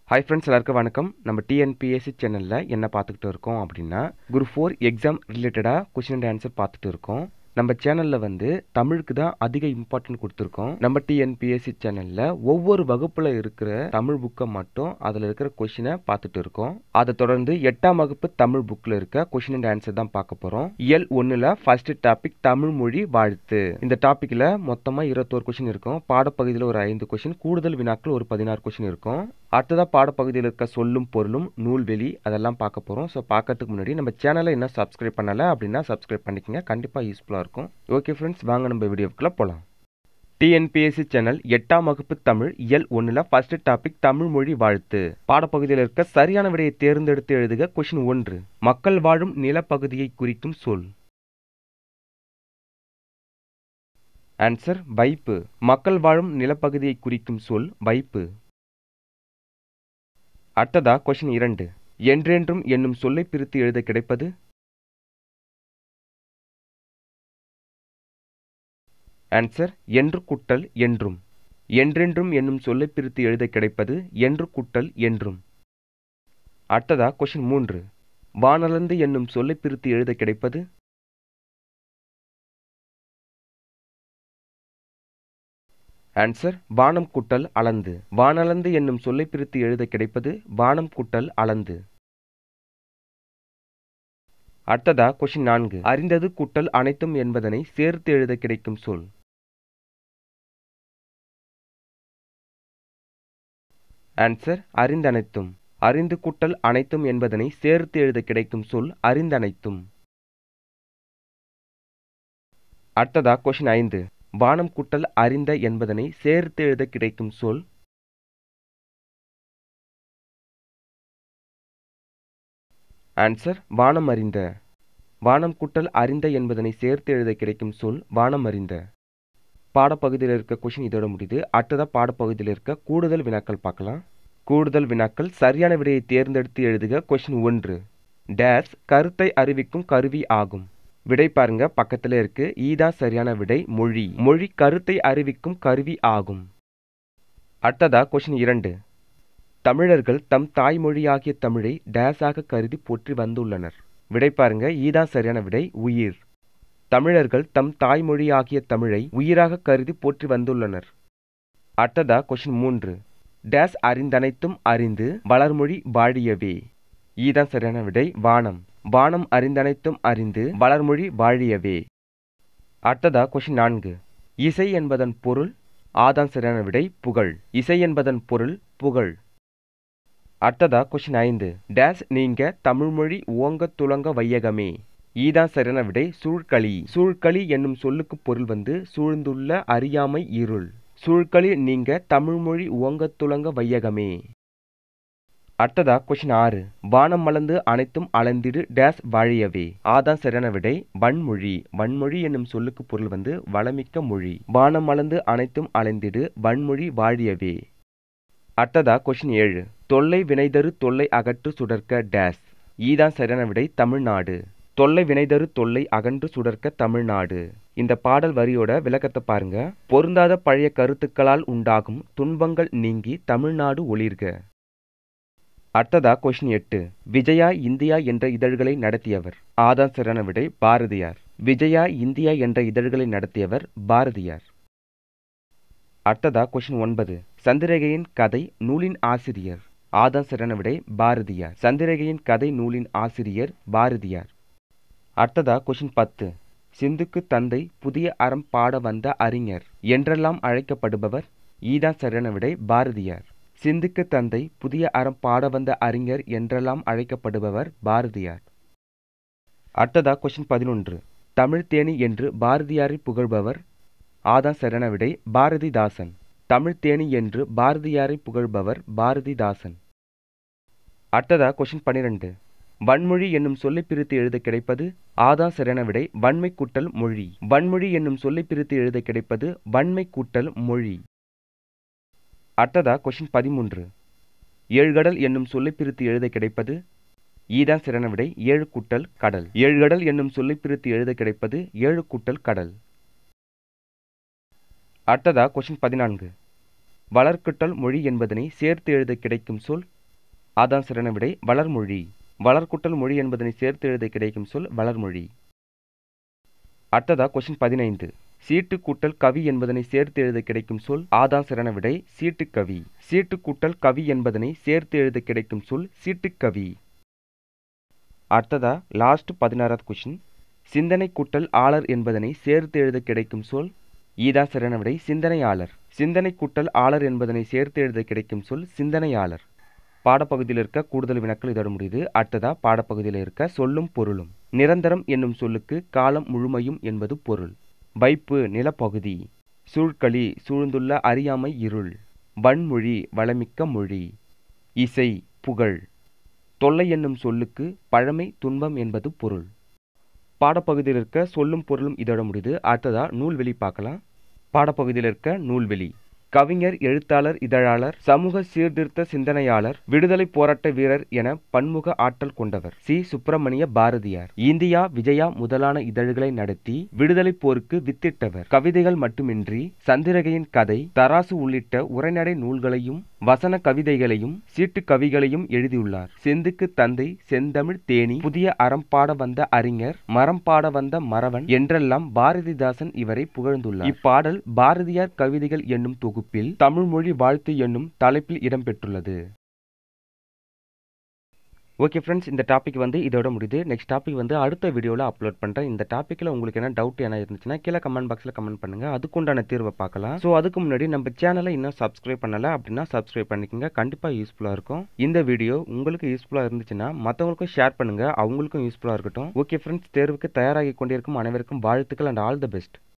hi friends எல்லாருக்கும் வணக்கம் நம்ம டிஎன்பிஎஸ்சி சேனலில் என்ன பார்த்துக்கிட்டு இருக்கோம் அப்படின்னா குரூப் ஃபோர் எக்ஸாம் ரிலேட்டடாக கொஷின் அண்ட் ஆன்சர் பார்த்துட்டு இருக்கோம் நம்ம சேனலில் வந்து தமிழுக்கு தான் அதிக இம்பார்ட்டன்ட் கொடுத்துருக்கோம் நம்ம டிஎன்பிஎஸ்சி சேனலில் ஒவ்வொரு வகுப்பில் இருக்கிற தமிழ் புக்கை மட்டும் அதில் இருக்கிற கொஷினை பார்த்துட்டு இருக்கோம் அதை தொடர்ந்து எட்டாம் வகுப்பு தமிழ் புக்கில் இருக்க கொஷின் அண்ட் ஆன்சர் தான் பார்க்க போகிறோம் இயல் ஒன்றில் ஃபர்ஸ்ட் டாபிக் தமிழ் மொழி வாழ்த்து இந்த டாப்பிக்கில் மொத்தமாக இருபத்தோரு கொஷின் இருக்கும் பாடப்பகுதியில் ஒரு ஐந்து கொஷின் கூடுதல் வினாக்கள் ஒரு பதினாறு கொஷின் இருக்கும் அடுத்ததாக பாடப்பகுதியில் இருக்க சொல்லும் பொருளும் நூல்வெளி அதெல்லாம் பார்க்க போகிறோம் ஸோ பார்க்கறதுக்கு முன்னாடி நம்ம சேனலை என்ன சப்ஸ்கிரைப் பண்ணலை அப்படின்னா சப்ஸ்கிரைப் பண்ணிக்கங்க கண்டிப்பாக யூஸ்ஃபுல்லாக இருக்கும் ஓகே ஃப்ரெண்ட்ஸ் வாங்க நம்ம வீடியோக்குள்ளே போகலாம் டிஎன்பிஎஸ்சி சேனல் எட்டாம் வகுப்பு தமிழ் இயல் ஒன்றில் ஃபர்ஸ்ட் டாபிக் தமிழ் மொழி வாழ்த்து பாடப்பகுதியில் இருக்க சரியான விடையை தேர்ந்தெடுத்து எழுதுக கொஷின் ஒன்று மக்கள் வாழும் நிலப்பகுதியை குறிக்கும் சொல் ஆன்சர் வைப்பு மக்கள் வாழும் நிலப்பகுதியை குறிக்கும் சொல் வைப்பு அடுத்ததா கொஷின் இரண்டு என்றென்றும் என்னும் சொல்லை பிரித்து எழுத கிடைப்பது ஆன்சர் என்று குட்டல் என்றும் என்றென்றும் என்னும் சொல்லை பிரித்து எழுத கிடைப்பது என்று குட்டல் என்றும் அடுத்ததா கொஷின் மூன்று வானளந்து என்னும் சொல்லை பிரித்து எழுத கிடைப்பது ஆன்சர் வானம் குட்டல் அளந்து வானளந்து என்னும் சொல்லை பிரித்து எழுத கிடைப்பது வானம் குட்டல் அளந்து அடுத்ததா கொஷின் நான்கு அறிந்தது குட்டல் அனைத்தும் என்பதனை சேர்த்து எழுத கிடைக்கும் சொல் ஆன்சர் அறிந்தனைத்தும் அறிந்து குட்டல் அனைத்தும் என்பதனை சேர்த்து எழுத கிடைக்கும் சொல் அறிந்தனைத்தும் அடுத்ததா கொஷின் ஐந்து வானம் குட்டல் அறிந்த என்பதனை சேர்த்து எழுத கிடைக்கும் சொல் ஆன்சர் வானம் அறிந்த வானம் குட்டல் அறிந்த என்பதனை சேர்த்து எழுத கிடைக்கும் சொல் வானம் அறிந்த பாடப்பகுதியில் இருக்க கொஷின் இதோட முடியுது அடுத்ததா பாடப்பகுதியில் இருக்க கூடுதல் வினாக்கள் பார்க்கலாம் கூடுதல் வினாக்கள் சரியான விடையை தேர்ந்தெடுத்து எழுதுக கொஷின் ஒன்று டேஸ் கருத்தை அறிவிக்கும் கருவி ஆகும் விடை பாருங்க பக்கத்துல இருக்கு ஈதான் சரியான விடை மொழி மொழி கருத்தை அறிவிக்கும் கருவி ஆகும் அடுத்ததா கொஷின் இரண்டு தமிழர்கள் தம் தாய்மொழியாகிய தமிழை டேஸாக கருதி போற்றி வந்துள்ளனர் விடை பாருங்க ஈதான் சரியான விடை உயிர் தமிழர்கள் தம் தாய்மொழியாகிய தமிழை உயிராக கருதி போற்றி வந்துள்ளனர் அடுத்ததா கொஷின் மூன்று டேஸ் அறிந்தனைத்தும் அறிந்து வளர்மொழி வாழியவே ஈதான் சரியான விடை வானம் வானம் அறிந்தனைத்தும் அறிந்து வளர்மொழி வாழியவே அடுத்ததா கொஷின் நான்கு இசை என்பதன் பொருள் ஆதான் சரியான விடை புகழ் இசை என்பதன் பொருள் புகழ் அடுத்ததா கொஷின் ஐந்து டேஸ் நீங்க தமிழ்மொழி ஓங்க துலங்க வையகமே ஈதான் சரியான விடை சூழ்களி சூழ்களி என்னும் சொல்லுக்கு பொருள் வந்து சூழ்ந்துள்ள அறியாமை இருள் சூழ்களி நீங்க தமிழ்மொழி ஓங்க துலங்க வையகமே அடுத்ததா கொஷின் ஆறு வானம் மலர்ந்து அனைத்தும் அளந்திடு டேஸ் வாழியவே ஆதான் சரியான விடை வன்மொழி வன்மொழி என்னும் சொல்லுக்கு பொருள் வந்து வளமிக்க மொழி வானம் மலர்ந்து அனைத்தும் அலைந்திடு வன்மொழி வாழியவே அடுத்ததா கொஷின் ஏழு தொல்லை வினைதரு தொல்லை அகற்று சுடர்க்க டேஸ் ஈதான் சரியான விடை தமிழ்நாடு தொல்லை வினைதரு தொல்லை அகன்று சுடர்க்க தமிழ்நாடு இந்த பாடல் வரியோட விளக்கத்தை பாருங்க பொருந்தாத பழைய கருத்துக்களால் உண்டாகும் துன்பங்கள் நீங்கி தமிழ்நாடு ஒளிர்க அடுத்ததா கொஷின் எட்டு விஜயா இந்தியா என்ற இதழ்களை நடத்தியவர் ஆதான் சரியான விடை பாரதியார் விஜயா இந்தியா என்ற இதழ்களை நடத்தியவர் பாரதியார் அடுத்ததா கொஷின் ஒன்பது சந்திரகையின் கதை நூலின் ஆசிரியர் ஆதான் சரியான விடை பாரதியார் சந்திரகையின் கதை நூலின் ஆசிரியர் பாரதியார் அடுத்ததா கொஷின் பத்து சிந்துக்கு தந்தை புதிய அறம் பாட வந்த அறிஞர் என்றெல்லாம் அழைக்கப்படுபவர் ஈதான் சரியான விடை பாரதியார் சிந்துக்கு தந்தை புதிய அறம் பாட வந்த அறிஞர் என்றெல்லாம் அழைக்கப்படுபவர் பாரதியார் அடுத்ததா கொஷின் பதினொன்று தமிழ் தேனி என்று பாரதியாரை புகழ்பவர் ஆதான் சரியான விடை பாரதிதாசன் தமிழ் தேனி என்று பாரதியாரை புகழ்பவர் பாரதிதாசன் அடுத்ததா கொஷின் பன்னிரெண்டு வன்மொழி என்னும் சொல்லை பிரித்து எழுத கிடைப்பது ஆதான் சரியான விடை வன்மை கூட்டல் மொழி வன்மொழி என்னும் சொல்லை பிரித்து எழுத கிடைப்பது வன்மை கூட்டல் மொழி அடுத்ததா கொஷின் பதிமூன்று ஏழ்கடல் என்னும் சொல்லை பிரித்து எழுத கிடைப்பது ஈதான் சிறன விடை ஏழு கூட்டல் கடல் ஏழ்கடல் என்னும் சொல்லை பிரித்து எழுத கிடைப்பது ஏழு கூட்டல் கடல் அடுத்ததா கொஷின் பதினான்கு வளர்க்கட்டல் மொழி என்பதனை சேர்த்து எழுத கிடைக்கும் சொல் ஆதான் சரியான விடை வளர்மொழி வளர்குட்டல் மொழி என்பதனை சேர்த்து எழுத கிடைக்கும் சொல் வளர்மொழி அடுத்ததா கொஸ்டின் பதினைந்து சீட்டு கூட்டல் கவி என்பதனை சேர்த்து எழுத கிடைக்கும் சொல் ஆதான் சரியான விடை சீட்டுக்கவி சீட்டு கூட்டல் கவி என்பதனை சேர்த்து எழுத கிடைக்கும் சொல் சீட்டுக்கவி அடுத்ததா லாஸ்ட் பதினாறாவது கொஸ்டின் சிந்தனை கூட்டல் ஆளர் என்பதனை சேர்த்து எழுத கிடைக்கும் சொல் ஈதான் சரியான விடை சிந்தனையாளர் சிந்தனை கூட்டல் ஆளர் என்பதனை சேர்த்து எழுத கிடைக்கும் சொல் சிந்தனையாளர் பாடப்பகுதியில் இருக்க கூடுதல் வினாக்கள் இதோட முடியுது அடுத்ததா பாடப்பகுதியில் இருக்க சொல்லும் பொருளும் நிரந்தரம் என்னும் சொல்லுக்கு காலம் முழுமையும் என்பது பொருள் வைப்பு நிலப்பகுதி சூழ்களி சூழ்ந்துள்ள அறியாமை இருள் வன்மொழி வளமிக்க மொழி இசை புகழ் தொல்லை என்னும் சொல்லுக்கு பழமை துன்பம் என்பது பொருள் பாடப்பகுதியில் இருக்க சொல்லும் பொருளும் இதோட முடியுது அடுத்ததா நூல்வெளி பார்க்கலாம் பாடப்பகுதியில் இருக்க நூல்வெளி கவிஞர் எழுத்தாளர் இதழாளர் சமூக சீர்திருத்த சிந்தனையாளர் விடுதலை போராட்ட வீரர் என பன்முக ஆற்றல் கொண்டவர் சி சுப்பிரமணிய பாரதியார் இந்தியா விஜயா முதலான இதழ்களை நடத்தி விடுதலை போருக்கு வித்திட்டவர் கவிதைகள் மட்டுமின்றி சந்திரகையின் கதை தராசு உள்ளிட்ட உரைநடை நூல்களையும் வசன கவிதைகளையும் சீட்டு கவிகளையும் எழுதியுள்ளார் செந்துக்கு தந்தை செந்தமிழ் தேனி புதிய அறம் பாட வந்த அறிஞர் மரம் பாட வந்த மறவன் என்றெல்லாம் பாரதிதாசன் இவரை புகழ்ந்துள்ளார் இப்பாடல் பாரதியார் கவிதைகள் என்னும் தொகுப்பில் தமிழ்மொழி வாழ்த்து என்னும் தலைப்பில் இடம்பெற்றுள்ளது ஓகே ஃப்ரெண்ட்ஸ் இந்த டாபிக் வந்து இதோட முடியுது நெக்ஸ்ட் டாபிக் வந்து அடுத்த வீடியோவில் அப்லோட் பண்ணுறேன் இந்த டாப்பிக்கில் உங்களுக்கு என்ன டவுட் என்ன இருந்துச்சுன்னா கீழே கமெண்ட் பாக்ஸில் கமெண்ட் பண்ணுங்கள் அதுக்குண்டான தீர்வை பார்க்கலாம் ஸோ அதுக்கு முன்னாடி நம்ம சேனலை இன்னும் சப்ஸ்கிரைப் பண்ணலை அப்படின்னா சப்ஸ்கிரைப் பண்ணிக்கோங்க கண்டிப்பாக யூஸ்ஃபுல்லாக இருக்கும் இந்த வீடியோ உங்களுக்கு யூஸ்ஃபுல்லாக இருந்துச்சுன்னா மற்றவங்களுக்கும் ஷேர் பண்ணுங்கள் அவங்களுக்கும் யூஸ்ஃபுல்லாக இருக்கட்டும் ஓகே ஃப்ரெண்ட்ஸ் தேர்வுக்கு தயாராகி கொண்டிருக்கும் அனைவருக்கும் வாழ்த்துக்கள் அண்ட் ஆல் த பெஸ்ட்